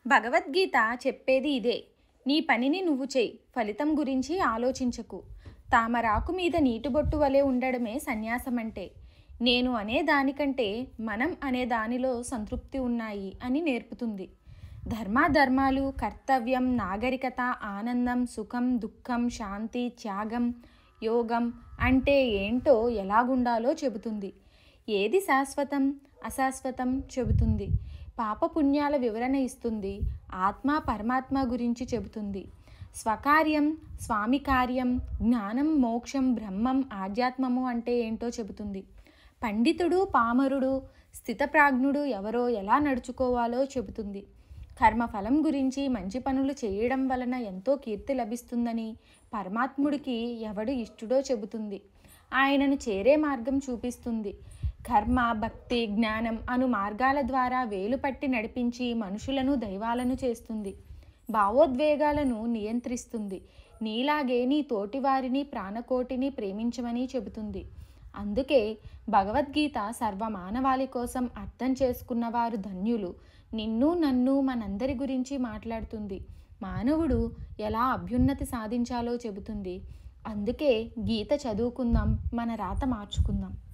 భగవద్గీత చెప్పేది ఇదే నీ పనిని నువ్వు చెయ్యి ఫలితం గురించి ఆలోచించకు తామరాకు మీద నీటిబొట్టు వలె ఉండడమే సన్యాసం అంటే నేను అనే దానికంటే మనం అనే దానిలో సంతృప్తి ఉన్నాయి అని నేర్పుతుంది ధర్మాధర్మాలు కర్తవ్యం నాగరికత ఆనందం సుఖం దుఃఖం శాంతి త్యాగం యోగం అంటే ఏంటో ఎలాగుండాలో చెబుతుంది ఏది శాశ్వతం అశాశ్వతం చెబుతుంది పాపపుణ్యాల వివరణ ఇస్తుంది ఆత్మ పరమాత్మ గురించి చెబుతుంది స్వకార్యం స్వామి కార్యం జ్ఞానం మోక్షం బ్రహ్మం ఆధ్యాత్మము అంటే ఏంటో చెబుతుంది పండితుడు పామరుడు స్థితప్రాజ్ఞుడు ఎవరో ఎలా నడుచుకోవాలో చెబుతుంది కర్మఫలం గురించి మంచి పనులు చేయడం వలన ఎంతో కీర్తి లభిస్తుందని పరమాత్ముడికి ఎవడు ఇష్టడో చెబుతుంది ఆయనను చేరే మార్గం చూపిస్తుంది కర్మ భక్తి జ్ఞానం అను మార్గాల ద్వారా వేలు పట్టి నడిపించి మనుషులను దైవాలను చేస్తుంది భావోద్వేగాలను నియంత్రిస్తుంది నీలాగే నీ తోటివారిని ప్రాణకోటిని ప్రేమించమని చెబుతుంది అందుకే భగవద్గీత సర్వమానవాళి కోసం అర్థం చేసుకున్నవారు ధన్యులు నిన్ను నన్ను మనందరి గురించి మాట్లాడుతుంది మానవుడు ఎలా అభ్యున్నతి సాధించాలో చెబుతుంది అందుకే గీత చదువుకుందాం మన రాత మార్చుకుందాం